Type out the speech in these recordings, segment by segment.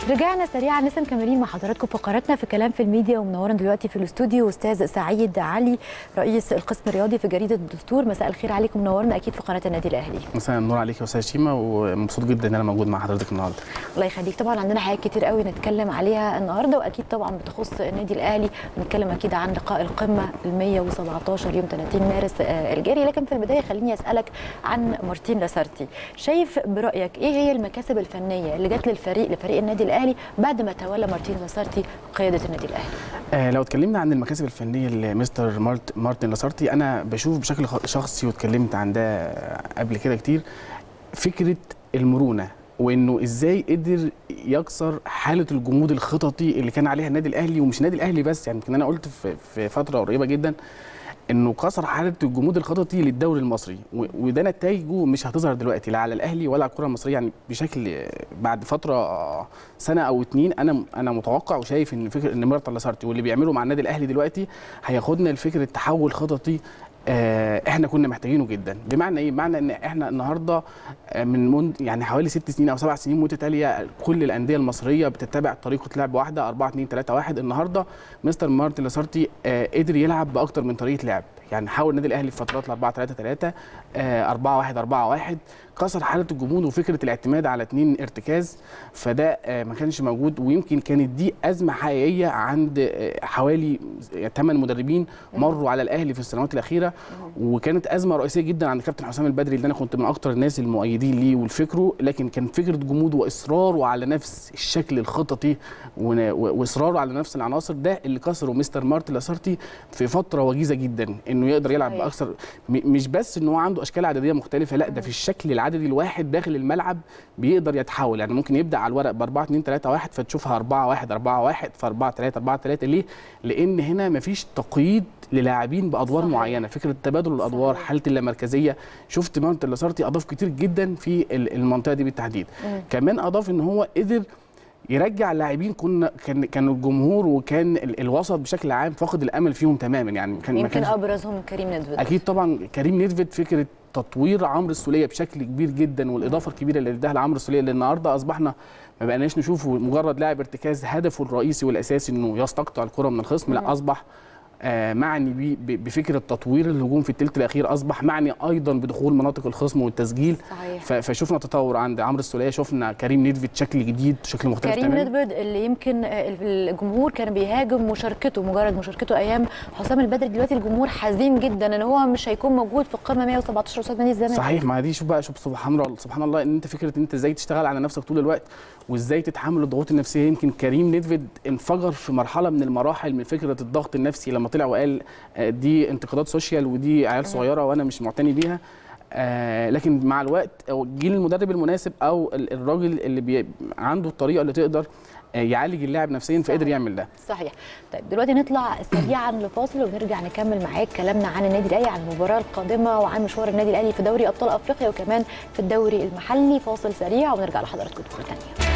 رجعنا سريعا لسه مكملين مع حضراتكم فقراتنا في كلام في الميديا ومنورنا دلوقتي في الاستوديو استاذ سعيد علي رئيس القسم الرياضي في جريده الدستور مساء الخير عليكم منورنا اكيد في قناه النادي الاهلي مساء النور عليك يا استاذ شيماء ومبسوط جدا ان انا موجود مع حضرتك النهارده الله يخليك طبعا عندنا حاجات كتير قوي نتكلم عليها النهارده واكيد طبعا بتخص النادي الاهلي هنتكلم اكيد عن لقاء القمه ال 117 يوم 30 مارس الجاري لكن في البدايه خليني اسالك عن مارتين لاسارتي شايف برايك ايه هي المكاسب الفنيه اللي جت للفريق لفريق النادي الاهلي بعد ما تولى مارتين لاسارتي قياده النادي الاهلي آه لو اتكلمنا عن المكاسب الفنيه لمستر مارت مارتن لاسارتي انا بشوف بشكل شخصي واتكلمت عن ده قبل كده كتير فكره المرونه وانه ازاي قدر يكسر حاله الجمود الخططي اللي كان عليها النادي الاهلي ومش النادي الاهلي بس يعني يمكن انا قلت في, في فتره قريبه جدا انه كسر حاله الجمود الخططي للدوري المصري وده نتائجه مش هتظهر دلوقتي لا على الاهلي ولا على الكره المصريه يعني بشكل بعد فتره سنه او اتنين انا انا متوقع وشايف ان فكره ان مارتن لاسارتي واللي بيعمله مع النادي الاهلي دلوقتي هياخدنا لفكره تحول خططي احنا كنا محتاجينه جدا بمعنى ايه بمعنى ان احنا النهارده من من يعني حوالي ست سنين او سبع سنين متتاليه كل الانديه المصريه بتتبع طريقه لعب واحده 4 2 3 1 النهارده مستر مارتن لاسارتي قدر يلعب باكتر من طريقه لعب يعني حاول النادي الاهلي في فترات ال 4 3 3 4 1 4 1 كسر حاله الجمود وفكره الاعتماد على اثنين ارتكاز فده ما كانش موجود ويمكن كانت دي ازمه حقيقيه عند حوالي 8 مدربين مروا على الاهلي في السنوات الاخيره وكانت ازمه رئيسيه جدا عند كابتن حسام البدري اللي انا كنت من اكتر الناس المؤيدين ليه والفكره لكن كان فكره جمود واصراره على نفس الشكل الخططي واصراره على نفس العناصر ده اللي كسره مستر مارتن لاسارتي في فتره وجيزه جدا انه يقدر يلعب باكثر مش بس ان هو عنده اشكال عدديه مختلفه لا ده في الشكل العددي الواحد داخل الملعب بيقدر يتحول يعني ممكن يبدا على الورق ب 4 2 3 1 فتشوفها 4 1 4 1 ف 4 3 4 3 ليه؟ لان هنا مفيش تقييد للاعبين بادوار صحيح. معينه فكره تبادل الادوار صحيح. حاله اللامركزيه شفت مارتن لاسارتي اضاف كتير جدا في المنطقه دي بالتحديد مم. كمان اضاف ان هو قدر يرجع لاعبين كنا كان كان الجمهور وكان الوسط بشكل عام فاقد الامل فيهم تماما يعني كان يمكن ابرزهم كريم نيدفيد اكيد طبعا كريم نيدفيد فكره تطوير عمرو السوليه بشكل كبير جدا والاضافه الكبيره اللي اداها لعمرو السوليه اللي النهارده اصبحنا ما بقناش نشوفه مجرد لاعب ارتكاز هدفه الرئيسي والاساسي انه يستقطع الكره من الخصم لا اصبح آه معني بفكره تطوير الهجوم في الثلث الاخير اصبح معني ايضا بدخول مناطق الخصم والتسجيل صحيح. فشفنا تطور عند عمرو السوليه شفنا كريم نيدفيد شكل جديد شكل مختلف كريم نيدفيد اللي يمكن الجمهور كان بيهاجم مشاركته مجرد مشاركته ايام حسام البدري دلوقتي الجمهور حزين جدا ان هو مش هيكون موجود في القمه 117 قصاد نادي الزمالك صحيح ما دي شوف بقى شوف سبحان الله سبحان الله ان انت فكره ان انت ازاي تشتغل على نفسك طول الوقت وازاي تتحمل الضغوط النفسيه يمكن كريم نيدفيد انفجر في مرحله من المراحل من فكره الضغط النفسي لما طلع وقال دي انتقادات سوشيال ودي عيال صغيره وانا مش معتني بيها آه لكن مع الوقت جيل المدرب المناسب او الراجل اللي بي عنده الطريقه اللي تقدر يعالج اللاعب نفسيا فقدر يعمل ده صحيح طيب دلوقتي نطلع سريعا لفاصل ونرجع نكمل معاك كلامنا عن النادي الاهلي عن المباراه القادمه وعن مشوار النادي الاهلي في دوري ابطال افريقيا وكمان في الدوري المحلي فاصل سريع ونرجع لحضراتكم مره ثانيه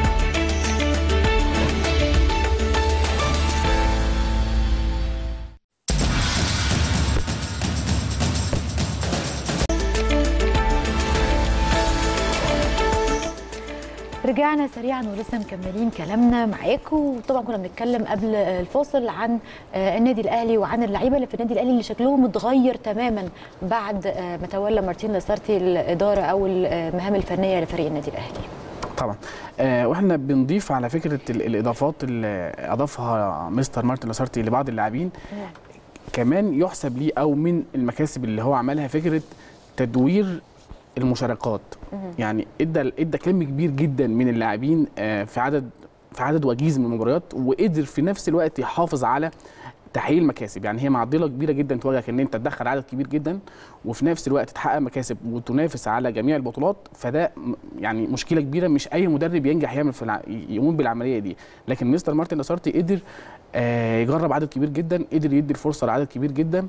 رجعنا سريعا ولسه مكملين كلامنا معاكم وطبعا كنا بنتكلم قبل الفاصل عن النادي الاهلي وعن اللعيبه اللي في النادي الاهلي اللي شكلهم اتغير تماما بعد ما تولى مارتين لاسارتي الاداره او المهام الفنيه لفريق النادي الاهلي طبعا آه واحنا بنضيف على فكره الاضافات اللي اضافها مستر مارتن لاسارتي لبعض اللاعبين كمان يحسب ليه او من المكاسب اللي هو عملها فكره تدوير المشاركات يعني ادى ادى كم كبير جدا من اللاعبين في عدد في عدد وجيز من المباريات وقدر في نفس الوقت يحافظ على تحقيق مكاسب يعني هي معضله كبيره جدا تواجهك ان انت تدخل عدد كبير جدا وفي نفس الوقت تحقق مكاسب وتنافس على جميع البطولات فده يعني مشكله كبيره مش اي مدرب ينجح يعمل في الع... يقوم بالعمليه دي لكن مستر مارتن لاسارتي قدر آه، يجرب عدد كبير جدا قدر يدي الفرصه لعدد كبير جدا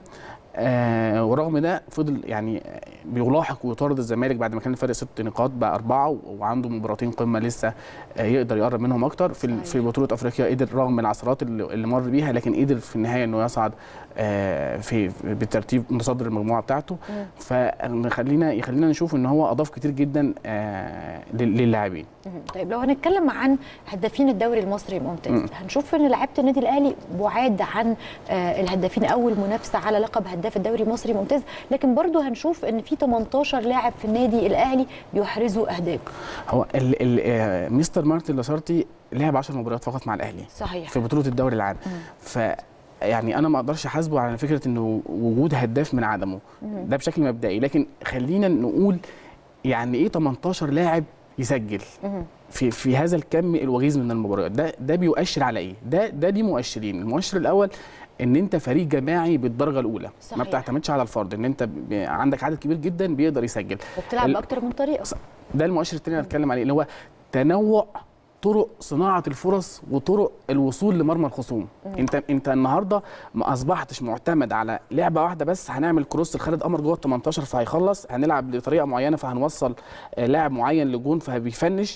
آه ورغم ده فضل يعني آه، بيلاحق ويطارد الزمالك بعد ما كان الفرق ست نقاط بقى اربعه وعنده مباراتين قمه لسه آه يقدر يقرب منهم اكتر في ال- صحيح. في بطوله افريقيا قدر رغم العثرات اللي, اللي مر بيها لكن قدر في النهايه انه يصعد آه في بالترتيب متصدر المجموعه بتاعته مم. فخلينا يخلينا نشوف ان هو اضاف كتير جدا آه لل- للاعبين مهم. طيب لو هنتكلم عن هدافين الدوري المصري الممتاز مم. هنشوف ان لعيبه النادي الاهلي بعاد عن آه، الهدافين او المنافسه على لقب هداف الدوري المصري الممتاز لكن برضو هنشوف ان في 18 لاعب في النادي الاهلي بيحرزوا اهداف هو ال ال آه مستر مارتن لاسارتي لعب 10 مباريات فقط مع الاهلي صحيح في بطوله الدوري العام مم. ف يعني انا ما اقدرش احاسبه على فكره انه وجود هداف من عدمه مم. ده بشكل مبدئي لكن خلينا نقول يعني ايه 18 لاعب يسجل مهم. في في هذا الكم الوغيظ من المباريات ده ده بيؤشر على ايه ده ده دي مؤشرين المؤشر الاول ان انت فريق جماعي بالدرجه الاولى ما صحيح. بتعتمدش على الفرد ان انت ب- عندك عدد كبير جدا بيقدر يسجل وبتلعب ال- باكتر من طريقه ده المؤشر الثاني اللي هتكلم عليه اللي هو تنوع طرق صناعه الفرص وطرق الوصول لمرمى الخصوم انت انت النهارده ما اصبحتش معتمد على لعبه واحده بس هنعمل كروس لخالد قمر جوه ال 18 فهيخلص هنلعب بطريقه معينه فهنوصل آه، لاعب معين لجون فبيفنش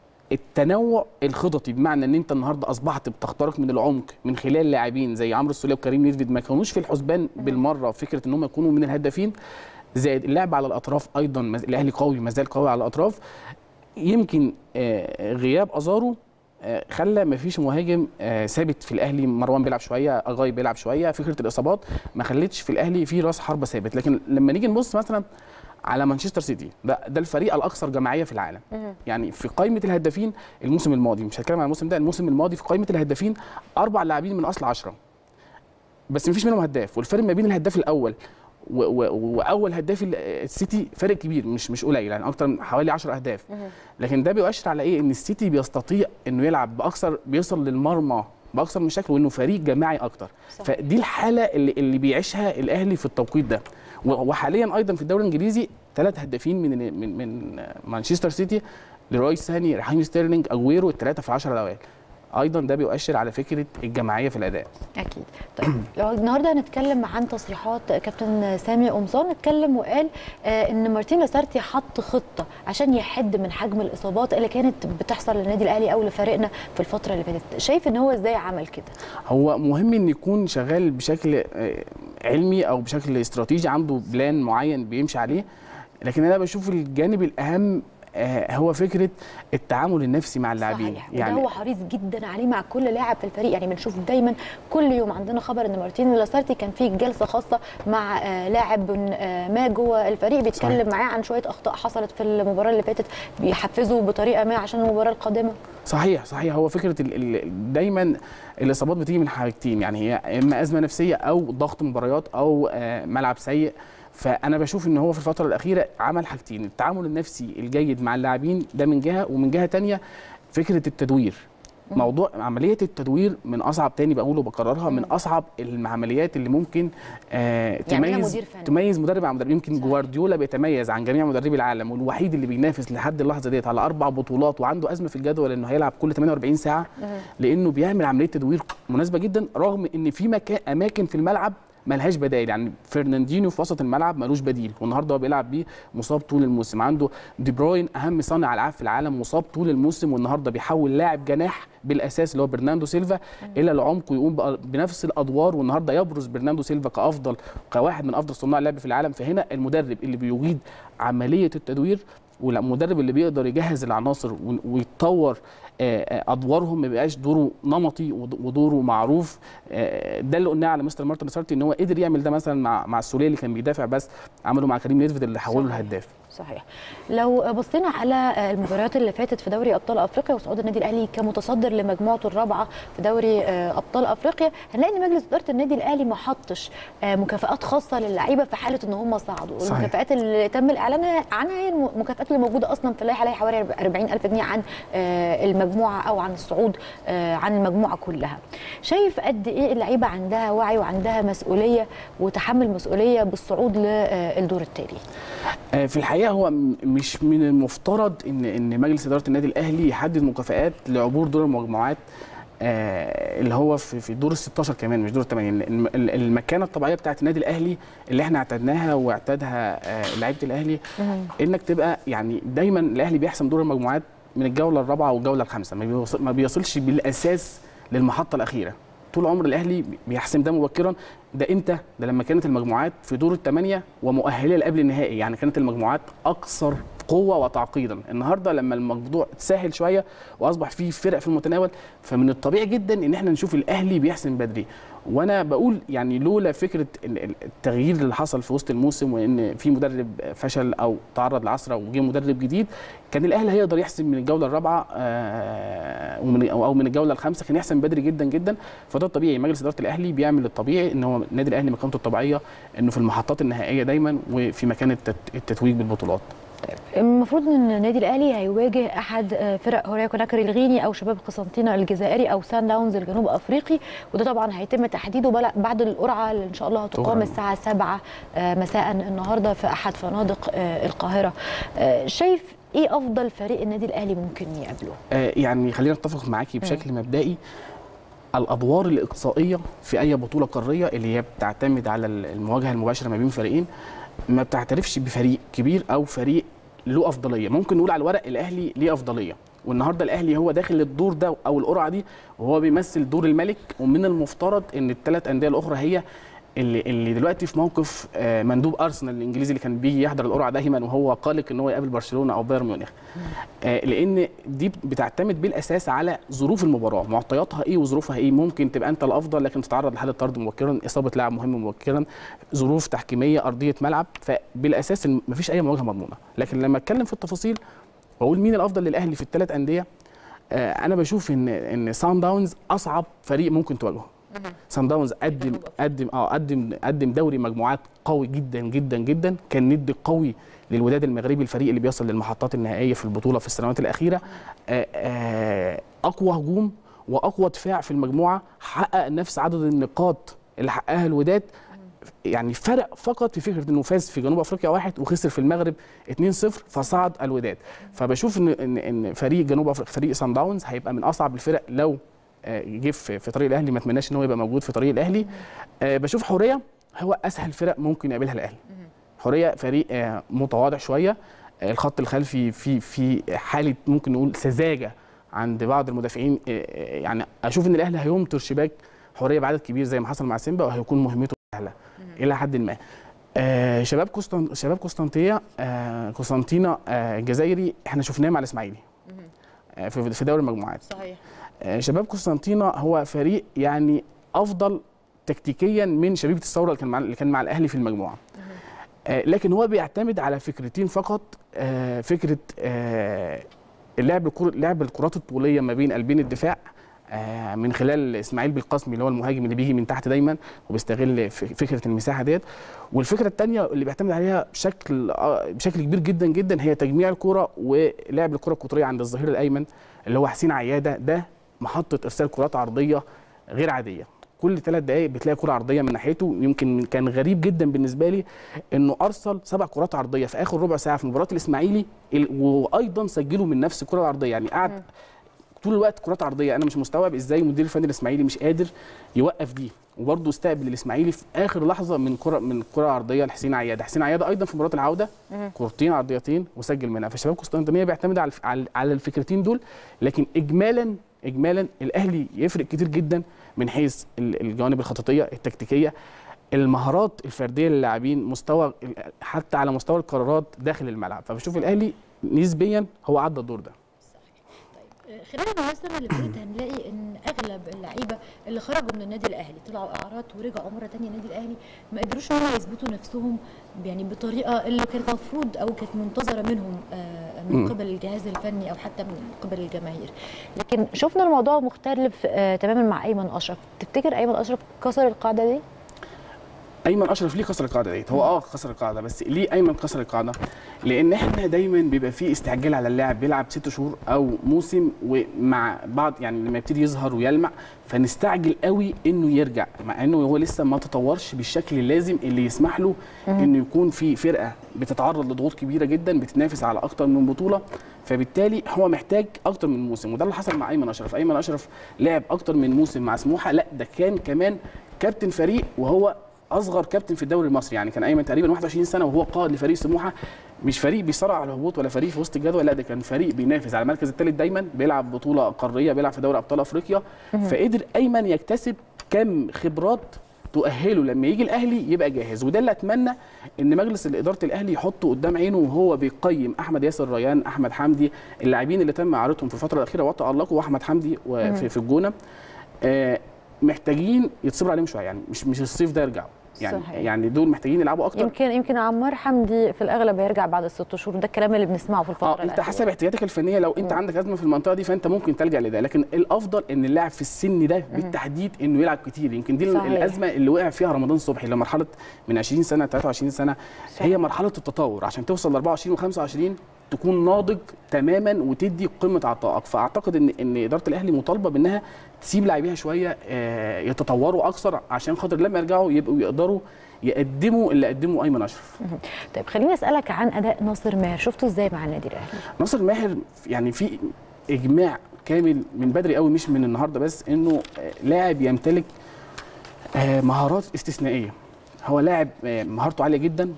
التنوع الخططي بمعنى ان انت النهارده اصبحت بتخترق من العمق من خلال لاعبين زي عمرو السوليه وكريم نيدفيد ما كانوش في الحسبان بالمره فكره ان هم يكونوا من الهدافين زائد اللعب على الاطراف ايضا مز- الاهلي قوي ما زال قوي على الاطراف يمكن آه، غياب ازارو آه، خلى ما فيش مهاجم آه، ثابت في الاهلي مروان بيلعب شويه اجاي بيلعب شويه فكره الاصابات ما خلتش في الاهلي في راس حربه ثابت لكن لما نيجي نبص مثلا على مانشستر سيتي ده ده الفريق الاكثر جماعيه في العالم مهم. يعني في قائمه الهدافين الموسم الماضي مش هتكلم عن الموسم ده الموسم الماضي في قائمه الهدافين اربع لاعبين من اصل 10 بس مفيش منهم هداف والفرق ما بين الهداف الاول و و واول هداف ال- السيتي فرق كبير مش مش قليل يعني اكتر من حوالي 10 اهداف مهم. لكن ده بيؤشر على ايه ان السيتي بيستطيع انه يلعب باكثر بيوصل للمرمى باكثر من شكل وانه فريق جماعي اكتر صحيح. فدي الحاله اللي, اللي بيعيشها الاهلي في التوقيت ده و- وحاليا ايضا في الدوري الانجليزي ثلاث هدافين من من من مانشستر سيتي لروي ساني رحيم ستيرلينج اجويرو الثلاثه في 10 الاوائل ايضا ده بيؤشر على فكره الجماعيه في الاداء اكيد طيب لو النهارده هنتكلم عن تصريحات كابتن سامي قمصان اتكلم وقال آه ان مارتين لاسارتي حط خطه عشان يحد من حجم الاصابات اللي كانت بتحصل للنادي الاهلي او لفريقنا في الفتره اللي فاتت شايف ان هو ازاي عمل كده هو مهم ان يكون شغال بشكل آه، علمي او بشكل استراتيجي عنده بلان معين بيمشي عليه لكن انا بشوف الجانب الاهم آه، هو فكره التعامل النفسي مع اللاعبين صحيح يعني وده هو حريص جدا عليه مع كل لاعب في الفريق يعني بنشوف دايما كل يوم عندنا خبر ان مارتين لاسارتي كان في جلسه خاصه مع آه، لاعب آه، ما جوه الفريق بيتكلم معاه عن شويه اخطاء حصلت في المباراه اللي فاتت بيحفزه بطريقه ما عشان المباراه القادمه صحيح صحيح هو فكره ال ال دايما الاصابات بتيجي من حاجتين يعني هي اما ازمه نفسيه او ضغط مباريات او آه، ملعب سيء فانا بشوف ان هو في الفتره الاخيره عمل حاجتين التعامل النفسي الجيد مع اللاعبين ده من جهه ومن جهه تانية فكره التدوير موضوع عمليه التدوير من اصعب تاني بقول وبكررها من اصعب العمليات اللي ممكن آه يعملها تميز مدير فني. تميز مدرب عن مدرب يمكن صحيح. جوارديولا بيتميز عن جميع مدربي العالم والوحيد اللي بينافس لحد اللحظه ديت على اربع بطولات وعنده ازمه في الجدول انه هيلعب كل 48 ساعه لانه بيعمل عمليه تدوير مناسبه جدا رغم ان في مكان اماكن في الملعب ملهاش بدائل يعني فرناندينيو في وسط الملعب ملوش بديل والنهارده هو بيلعب بيه مصاب طول الموسم عنده دي بروين اهم صانع العاب في العالم مصاب طول الموسم والنهارده بيحول لاعب جناح بالاساس اللي هو برناندو سيلفا الى العمق ويقوم بقى بنفس الادوار والنهارده يبرز برناندو سيلفا كافضل كواحد من افضل صناع اللعب في العالم فهنا المدرب اللي بيجيد عمليه التدوير والمدرب اللي بيقدر يجهز العناصر و- ويتطور آه، آه، ادوارهم ما بيبقاش دوره نمطي ود- ودوره معروف آه، ده اللي قلناه على مستر مارتن سارتي ان هو قدر يعمل ده مثلا مع مع السوليه اللي كان بيدافع بس عمله مع كريم نيدفيد اللي حوله صحيح. لهداف صحيح لو بصينا على المباريات اللي فاتت في دوري ابطال افريقيا وصعود النادي الاهلي كمتصدر لمجموعته الرابعه في دوري آه، ابطال افريقيا هنلاقي ان مجلس اداره النادي الاهلي ما حطش آه، مكافآت خاصه للعيبه في حاله ان هم صعدوا صحيح. المكافآت اللي تم الاعلان عنها هي المكافآت اللي موجوده اصلا في اللائحه اللي هي حوالي 40000 جنيه عن آه، المجموعه او عن الصعود آه، عن المجموعه كلها شايف قد ايه اللعيبه عندها وعي وعندها مسؤوليه وتحمل مسؤوليه بالصعود للدور التالي آه، في الحقيقه هو م- مش من المفترض ان ان مجلس اداره النادي الاهلي يحدد مكافآت لعبور دور المجموعات آه اللي هو في في دور ال 16 كمان مش دور الثمانيه الم- ال- المكانه الطبيعيه بتاعت النادي الاهلي اللي احنا اعتدناها واعتادها آه لعيبه الاهلي انك تبقى يعني دايما الاهلي بيحسم دور المجموعات من الجوله الرابعه والجوله الخامسه ما بيوصل ما بيصلش بالاساس للمحطه الاخيره طول عمر الاهلي بيحسم ده مبكرا ده امتى ده لما كانت المجموعات في دور الثمانيه ومؤهله لقبل النهائي يعني كانت المجموعات اكثر قوه وتعقيدا النهارده لما الموضوع اتسهل شويه واصبح فيه فرق في المتناول فمن الطبيعي جدا ان احنا نشوف الاهلي بيحسم بدري وانا بقول يعني لولا فكره ال- ال- التغيير اللي حصل في وسط الموسم وان في مدرب فشل او تعرض لعثره وجه مدرب جديد كان الاهلي هيقدر يحسم من الجوله الرابعه آه، ومن او أو من الجوله الخامسه كان يحسم بدري جدا جدا فده الطبيعي مجلس اداره الاهلي بيعمل الطبيعي ان هو النادي الاهلي مكانته الطبيعيه انه في المحطات النهائيه دايما وفي مكان التت- التتويج بالبطولات المفروض ان النادي الاهلي هيواجه احد آه، فرق هوريا كوناكري الغيني او شباب قسنطينه الجزائري او سان داونز الجنوب افريقي وده طبعا هيتم تحديده بل- بعد القرعه اللي ان شاء الله هتقام تقام. الساعه 7 آه، مساء النهارده في احد فنادق آه، القاهره آه، شايف ايه افضل فريق النادي الاهلي ممكن يقابله آه، يعني خلينا نتفق معاكي بشكل مبدئي الادوار الاقصائيه في اي بطوله قاريه اللي هي بتعتمد على المواجهه المباشره ما بين فريقين ما بتعترفش بفريق كبير او فريق له افضليه ممكن نقول على الورق الاهلي ليه افضليه والنهارده الاهلي هو داخل الدور ده او القرعه دي وهو بيمثل دور الملك ومن المفترض ان الثلاث انديه الاخرى هي اللي اللي دلوقتي في موقف آه، مندوب ارسنال الانجليزي اللي كان بيجي يحضر القرعه دايما وهو قلق ان هو يقابل برشلونه او بايرن ميونخ آه، لان دي بتعتمد بالاساس على ظروف المباراه معطياتها ايه وظروفها ايه ممكن تبقى انت الافضل لكن تتعرض لحاله طرد مبكرا اصابه لاعب مهم مبكرا ظروف تحكيميه ارضيه ملعب فبالاساس إن مفيش اي مواجهه مضمونه لكن لما اتكلم في التفاصيل واقول مين الافضل للاهلي في الثلاث انديه آه، انا بشوف ان ان سان داونز اصعب فريق ممكن تواجهه سان داونز قدم قدم اه قدم قدم دوري مجموعات قوي جدا جدا جدا كان ند قوي للوداد المغربي الفريق اللي بيصل للمحطات النهائيه في البطوله في السنوات الاخيره آه، آه، اقوى هجوم واقوى دفاع في المجموعه حقق نفس عدد النقاط اللي حققها الوداد يعني فرق فقط في فكره انه فاز في جنوب افريقيا واحد وخسر في المغرب 2-0 فصعد الوداد فبشوف ان ان ان فريق جنوب افريقيا فريق سان داونز هيبقى من اصعب الفرق لو آه، جه في في طريق الاهلي ما اتمناش ان هو يبقى موجود في طريق الاهلي آه، بشوف حوريه هو اسهل فرق ممكن يقابلها الاهلي حوريه فريق آه، متواضع شويه آه، الخط الخلفي في في حاله ممكن نقول سذاجه عند بعض المدافعين آه، آه، يعني اشوف ان الاهلي هيمطر شباك حوريه بعدد كبير زي ما حصل مع سيمبا وهيكون مهمته سهله الى حد ما آه شباب قسطن شباب قسطنطيه آه قسطنطينه آه الجزائري احنا شفناه مع الاسماعيلي آه في في دوري المجموعات صحيح آه شباب قسطنطينه هو فريق يعني افضل تكتيكيا من شبيبه الثوره اللي كان مع اللي كان مع الاهلي في المجموعه آه لكن هو بيعتمد على فكرتين فقط آه فكره آه اللعب الكرة لعب الكرات الطوليه ما بين قلبين الدفاع آه، من خلال اسماعيل بالقاسمي اللي هو المهاجم اللي بيجي من تحت دايما وبيستغل ف- فكره المساحه ديت والفكره الثانيه اللي بيعتمد عليها بشكل آه، بشكل كبير جدا جدا هي تجميع الكره ولعب الكره القطريه عند الظهير الايمن اللي هو حسين عياده ده محطه ارسال كرات عرضيه غير عاديه كل ثلاث دقائق بتلاقي كره عرضيه من ناحيته يمكن كان غريب جدا بالنسبه لي انه ارسل سبع كرات عرضيه في اخر ربع ساعه في مباراه الاسماعيلي ال- وايضا سجلوا من نفس الكره العرضيه يعني قعد طول الوقت كرات عرضيه انا مش مستوعب ازاي المدير الفني الاسماعيلي مش قادر يوقف دي وبرضه استقبل الاسماعيلي في اخر لحظه من كره من كره عرضيه لحسين عياده حسين عياده ايضا في مباراه العوده كورتين عرضيتين وسجل منها فالشباب قسطنطينيه بيعتمد على الف- على على الفكرتين دول لكن اجمالا اجمالا الاهلي يفرق كتير جدا من حيث ال- الجوانب الخططيه التكتيكيه المهارات الفرديه للاعبين مستوى حتى على مستوى القرارات داخل الملعب فبشوف الاهلي نسبيا هو عدى الدور ده خلال المواسم اللي فاتت هنلاقي ان اغلب اللعيبه اللي خرجوا من النادي الاهلي طلعوا اعارات ورجعوا مره تانية النادي الاهلي ما قدروش ان هم يثبتوا نفسهم يعني بطريقه اللي كانت المفروض او كانت منتظره منهم آه، من مم. قبل الجهاز الفني او حتى من قبل الجماهير لكن شفنا الموضوع مختلف آه، تماما مع ايمن اشرف تفتكر ايمن اشرف كسر القاعده دي ايمن اشرف ليه كسر القاعده ديت هو اه كسر القاعده بس ليه ايمن كسر القاعده لان احنا دايما بيبقى فيه استعجال على اللاعب بيلعب ست شهور او موسم ومع بعض يعني لما يبتدي يظهر ويلمع فنستعجل قوي انه يرجع مع انه هو لسه ما تطورش بالشكل اللازم اللي يسمح له انه يكون في فرقه بتتعرض لضغوط كبيره جدا بتنافس على اكتر من بطوله فبالتالي هو محتاج اكتر من موسم وده اللي حصل مع ايمن اشرف ايمن اشرف لعب اكتر من موسم مع سموحه لا ده كان كمان كابتن فريق وهو اصغر كابتن في الدوري المصري يعني كان ايمن تقريبا 21 سنه وهو قائد لفريق سموحه مش فريق بيصارع على الهبوط ولا فريق في وسط الجدول لا ده كان فريق بينافس على المركز الثالث دايما بيلعب بطوله قاريه بيلعب في دوري ابطال افريقيا فقدر ايمن يكتسب كم خبرات تؤهله لما يجي الاهلي يبقى جاهز وده اللي اتمنى ان مجلس اداره الاهلي يحطه قدام عينه وهو بيقيم احمد ياسر ريان احمد حمدي اللاعبين اللي تم اعارتهم في الفتره الاخيره وتالقوا واحمد حمدي وفي في الجونه آه محتاجين يتصبر عليهم شويه يعني مش مش الصيف ده يرجعوا يعني صحيح. يعني دول محتاجين يلعبوا اكتر يمكن يمكن عمار حمدي في الاغلب هيرجع بعد الست شهور ده الكلام اللي بنسمعه في الفتره اه انت الأخيرة. حسب احتياجاتك الفنيه لو انت عندك ازمه في المنطقه دي فانت ممكن تلجا لده لكن الافضل ان اللاعب في السن ده بالتحديد انه يلعب كتير يمكن دي صحيح. الازمه اللي وقع فيها رمضان صبحي لما مرحله من 20 سنه 23 سنه صحيح. هي مرحله التطور عشان توصل ل 24 و25 تكون ناضج تماما وتدي قمه عطائك فاعتقد ان ان اداره الاهلي مطالبه بانها تسيب لاعبيها شويه آه، يتطوروا اكثر عشان خاطر لما يرجعوا يبقوا يقدروا يقدموا اللي قدمه ايمن اشرف طيب خليني اسالك عن اداء ناصر ماهر شفته ازاي مع النادي الاهلي ناصر ماهر يعني في اجماع كامل من بدري قوي مش من النهارده بس انه آه، لاعب يمتلك آه، مهارات استثنائيه هو لاعب آه، مهارته عاليه جدا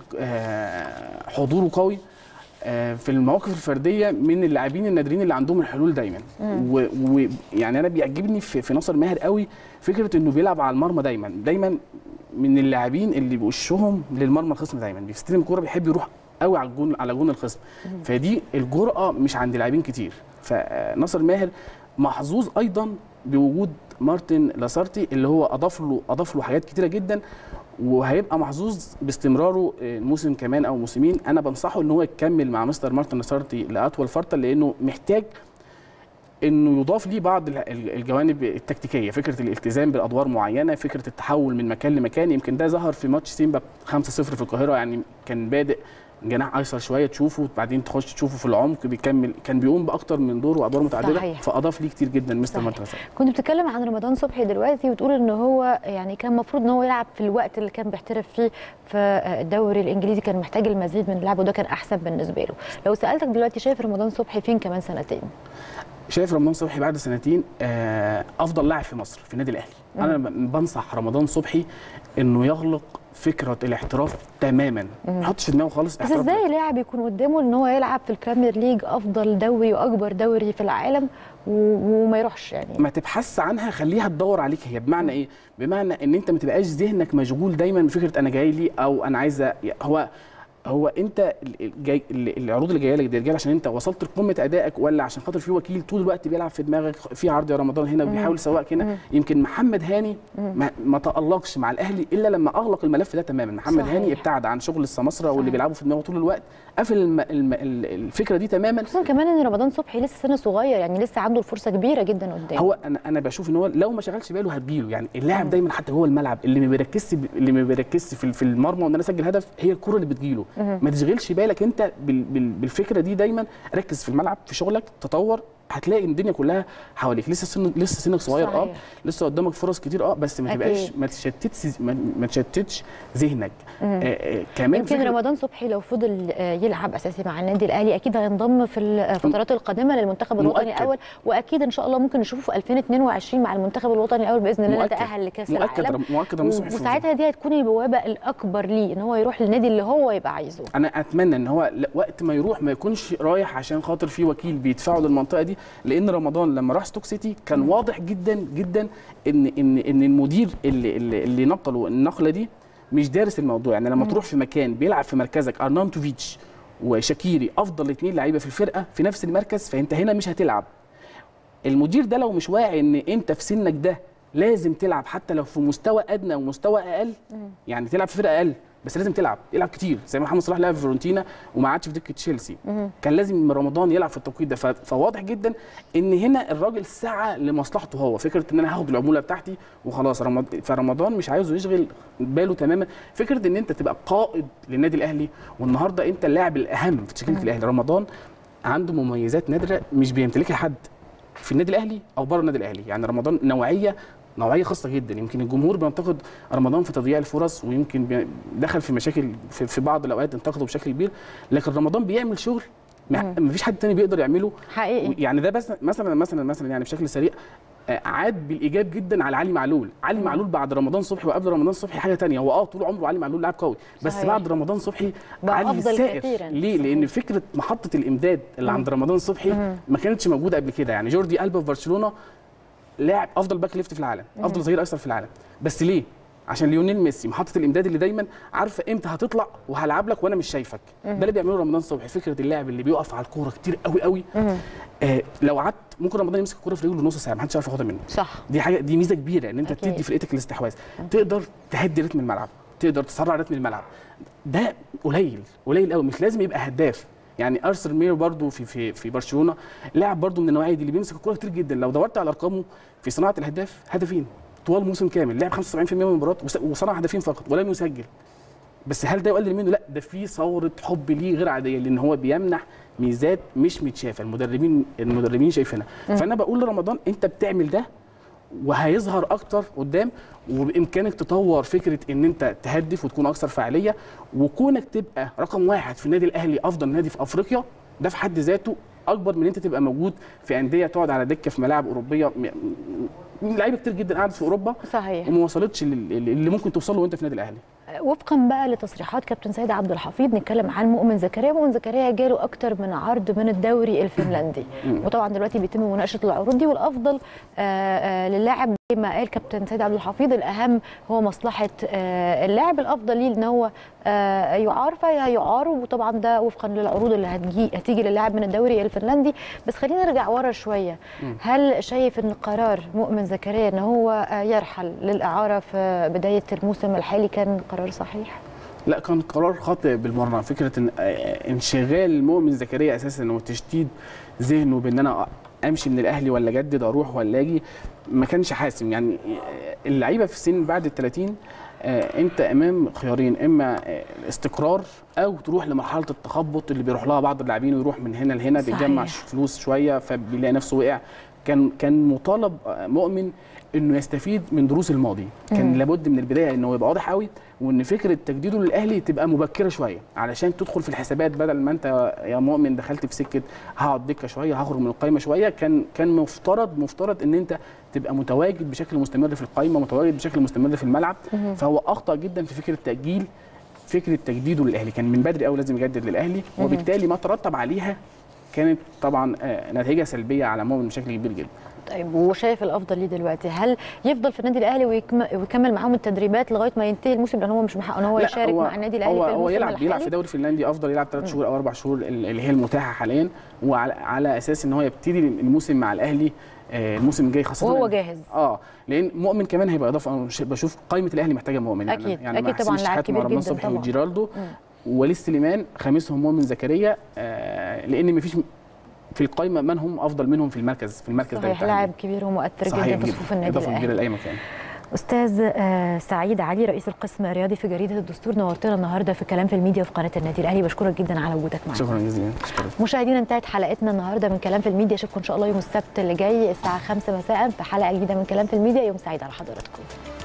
آه، حضوره قوي آه، في المواقف الفرديه من اللاعبين النادرين اللي عندهم الحلول دايما ويعني انا بيعجبني في, في ناصر ماهر قوي فكره انه بيلعب على المرمى دايما دايما من اللاعبين اللي بوشهم للمرمى الخصم دايما بيستلم الكوره بيحب يروح قوي على الجون على جون الخصم فدي الجرأه مش عند لاعبين كتير فناصر ماهر محظوظ ايضا بوجود مارتن لاسارتي اللي هو اضاف له اضاف له حاجات كتيره جدا وهيبقى محظوظ باستمراره موسم كمان او موسمين انا بنصحه ان هو يكمل مع مستر مارتن لاسارتي لاطول فتره لانه محتاج انه يضاف ليه بعض ال- ال- الجوانب التكتيكيه فكره الالتزام بادوار معينه فكره التحول من مكان لمكان يمكن ده ظهر في ماتش سيمبا 5-0 في القاهره يعني كان بادئ جناح ايسر شويه تشوفه بعدين تخش تشوفه في العمق بيكمل كان بيقوم باكتر من دور وادوار متعدده صحيح. فاضاف ليه كتير جدا مستر صحيح. مارتن لاسارتي كنت بتتكلم عن رمضان صبحي دلوقتي وتقول ان هو يعني كان المفروض ان هو يلعب في الوقت اللي كان بيحترف فيه في الدوري الانجليزي كان محتاج المزيد من اللعب وده كان احسن بالنسبه له لو سالتك دلوقتي شايف رمضان صبحي فين كمان سنتين شايف رمضان صبحي بعد سنتين آه، افضل لاعب في مصر في النادي الاهلي انا ب- بنصح رمضان صبحي انه يغلق فكره الاحتراف تماما ما يحطش في دماغه خالص بس احتراف ازاي لاعب يكون قدامه ان هو يلعب في البريمير ليج افضل دوري واكبر دوري في العالم و- وما يروحش يعني ما تبحث عنها خليها تدور عليك هي بمعنى ايه بمعنى ان انت ما تبقاش ذهنك مشغول دايما بفكره انا جاي لي او انا عايز أ- هو هو انت ال- جاي ال- العروض اللي جايه لك دي جايه عشان انت وصلت لقمه ادائك ولا عشان خاطر في وكيل طول الوقت بيلعب في دماغك في عرض يا رمضان هنا وبيحاول يسوقك هنا يمكن محمد هاني ما, ما تالقش مع الاهلي الا لما اغلق الملف ده تماما محمد صحيح. هاني ابتعد عن شغل السماسره واللي صحيح. بيلعبوا في دماغه طول الوقت قفل الم... الم... ال- الفكره دي تماما خصوصا كمان ان رمضان صبحي لسه سنه صغير يعني لسه عنده الفرصه كبيره جدا قدامه هو انا انا بشوف ان هو لو ما شغلش باله هتجيله يعني اللاعب دايما حتى جوه الملعب اللي ما بيركزش اللي ما بيركزش في في المرمى وان انا اسجل هدف هي الكره اللي بتجيله ما تشغلش بالك انت بال بال بالفكره دي دايما ركز في الملعب في شغلك تطور هتلاقي الدنيا كلها حواليك لسه سن لسه سنك صغير اه صحيح. لسه قدامك فرص كتير اه بس ما أكيد. تبقاش ما تشتتش ما, ما تشتتش ذهنك آه آه كمان يمكن فكرة- رمضان صبحي لو فضل آه، يلعب اساسي مع النادي الاهلي اكيد هينضم في الفترات القادمه للمنتخب الوطني مؤكد. الاول واكيد ان شاء الله ممكن نشوفه في 2022 مع المنتخب الوطني الاول باذن الله مؤكد. نتاهل لكاس مؤكد العالم رم- مؤكد رمضان صبحي فوزي. وساعتها دي هتكون البوابه الاكبر ليه ان هو يروح للنادي اللي هو يبقى عايزه انا اتمنى ان هو ل- وقت ما يروح ما يكونش رايح عشان خاطر في وكيل بيدفعه للمنطقه دي لان رمضان لما راح ستوك سيتي كان واضح جدا جدا ان ان ان المدير اللي اللي, اللي نقله النقله دي مش دارس الموضوع يعني لما تروح في مكان بيلعب في مركزك ارنامتوفيتش وشاكيري افضل اثنين لعيبه في الفرقه في نفس المركز فانت هنا مش هتلعب المدير ده لو مش واعي ان انت في سنك ده لازم تلعب حتى لو في مستوى ادنى ومستوى اقل يعني تلعب في فرقه اقل بس لازم تلعب يلعب كتير زي ما محمد صلاح لعب في فيورنتينا وما عادش في دكه تشيلسي كان لازم رمضان يلعب في التوقيت ده ف- فواضح جدا ان هنا الراجل سعى لمصلحته هو فكره ان انا هاخد العموله بتاعتي وخلاص رمض... فرمضان مش عايزه يشغل باله تماما فكره ان انت تبقى قائد للنادي الاهلي والنهارده انت اللاعب الاهم في تشكيله الاهلي رمضان عنده مميزات نادره مش بيمتلكها حد في النادي الاهلي او بره النادي الاهلي يعني رمضان نوعيه نوعيه خاصه جدا يمكن الجمهور بينتقد رمضان في تضييع الفرص ويمكن بي- دخل في مشاكل في, في بعض الاوقات انتقده بشكل كبير لكن رمضان بيعمل شغل ما فيش حد تاني بيقدر يعمله حقيقي يعني ده بس مثلا مثلا مثلا يعني بشكل سريع آه، عاد بالايجاب جدا على علي معلول علي معلول بعد رمضان صبحي وقبل رمضان صبحي حاجه تانية هو اه طول عمره علي معلول لاعب قوي بس صحيح. بعد رمضان صبحي بقى علي أفضل سائر كثيراً. ليه صحيح. لان فكره محطه الامداد اللي عند رمضان صبحي ما كانتش موجوده قبل كده يعني جوردي البا في برشلونه لاعب افضل باك ليفت في العالم افضل ظهير ايسر في العالم بس ليه عشان ليونيل ميسي محطه الامداد اللي دايما عارفه امتى هتطلع وهلعب لك وانا مش شايفك ده اللي بيعمله رمضان صبحي فكره اللاعب اللي بيقف على الكوره كتير قوي قوي آه لو قعدت ممكن رمضان يمسك الكوره في رجله نص ساعه محدش عارف ياخدها منه صح دي حاجه دي ميزه كبيره ان انت أكيد. تدي فرقتك الاستحواذ تقدر تهدي رتم الملعب تقدر تسرع رتم الملعب ده قليل قليل قوي مش لازم يبقى هداف يعني ارسل مير برضو في في في برشلونه لاعب برضو من النوعيه دي اللي بيمسك الكوره كتير جدا لو دورت على ارقامه في صناعه الاهداف هدفين طوال موسم كامل لعب 75% من المباريات وس- وصنع هدفين فقط ولم يسجل بس هل ده يقلل منه لا ده في ثوره حب ليه غير عاديه لان هو بيمنح ميزات مش متشافه المدربين المدربين شايفينها فانا بقول لرمضان انت بتعمل ده وهيظهر اكتر قدام وبامكانك تطور فكره ان انت تهدف وتكون اكثر فعاليه وكونك تبقى رقم واحد في النادي الاهلي افضل نادي في افريقيا ده في حد ذاته اكبر من ان انت تبقى موجود في انديه تقعد على دكه في ملاعب اوروبيه م- م- لعيبه كتير جدا قعدت في اوروبا صحيح وما وصلتش لل- اللي ممكن توصل له وانت في النادي الاهلي وفقا بقى لتصريحات كابتن سيد عبد الحفيظ نتكلم عن مؤمن زكريا مؤمن زكريا جاله اكتر من عرض من الدوري الفنلندي وطبعا دلوقتي بيتم مناقشه العروض دي والافضل آه، آه، للاعب زي ما قال كابتن سيد عبد الحفيظ الاهم هو مصلحه آه، اللاعب الافضل ليه ان هو آه، يعار فيعار وطبعا ده وفقا للعروض اللي هتجي هتيجي للاعب من الدوري الفنلندي بس خلينا نرجع ورا شويه هل شايف ان قرار مؤمن زكريا ان هو آه، يرحل للاعاره في بدايه الموسم الحالي كان قرار صحيح؟ لا كان قرار خاطئ بالمره فكره ان آه، انشغال مؤمن زكريا اساسا وتشتيت ذهنه بان انا امشي من الاهلي ولا اجدد اروح ولا اجي ما كانش حاسم يعني آه، اللعيبه في السن بعد ال 30 آه، انت امام خيارين اما آه، الاستقرار او تروح لمرحله التخبط اللي بيروح لها بعض اللاعبين ويروح من هنا لهنا صحيح. بيجمع فلوس شويه فبيلاقي نفسه وقع كان كان مطالب آه، مؤمن انه يستفيد من دروس الماضي كان لابد من البدايه انه يبقى واضح قوي وان فكره تجديده للاهلي تبقى مبكره شويه علشان تدخل في الحسابات بدل ما انت يا مؤمن دخلت في سكه هقعد دكه شويه هخرج من القايمه شويه كان كان مفترض مفترض ان انت تبقى متواجد بشكل مستمر في القايمه متواجد بشكل مستمر في الملعب فهو اخطا جدا في فكره تاجيل فكره تجديده للاهلي كان من بدري قوي لازم يجدد للاهلي وبالتالي ما ترتب عليها كانت طبعا آه، نتيجه سلبيه على مؤمن بشكل كبير جدا طيب وشايف الافضل ليه دلوقتي هل يفضل في النادي الاهلي ويكم- ويكمل معاهم التدريبات لغايه ما ينتهي الموسم لان هو مش محقق ان هو لا، يشارك مع النادي الاهلي هو في هو الموسم يلعب الحالي يلعب في دوري فنلندي افضل يلعب ثلاث شهور او اربع شهور اللي هي المتاحه حاليا وعلى على اساس ان هو يبتدي الموسم مع الاهلي آه، الموسم الجاي خاصه وهو إن- جاهز. اه لان مؤمن كمان هيبقى اضافه انا مش- بشوف قائمه الاهلي محتاجه مؤمن أكيد، يعني يعني أكيد مع طبعاً حسين لاعب الشحات كبير ورمضان جداً صبحي طبعاً. وجيرالدو وليد سليمان خامسهم مؤمن زكريا آه لان مفيش في القائمه من هم افضل منهم في المركز في المركز ده صحيح بالتحديد. لاعب كبير ومؤثر صحيح جدا في صفوف النادي اضافه كبيره الاهلي لاي مكان استاذ آه، سعيد علي رئيس القسم الرياضي في جريده الدستور نورتنا النهارده في كلام في الميديا وفي قناه النادي الاهلي بشكرك جدا على وجودك معنا شكرا جزيلا شكرا مشاهدينا انتهت حلقتنا النهارده من كلام في الميديا اشوفكم ان شاء الله يوم السبت اللي جاي الساعه 5 مساء في حلقه جديده من كلام في الميديا يوم سعيد على حضراتكم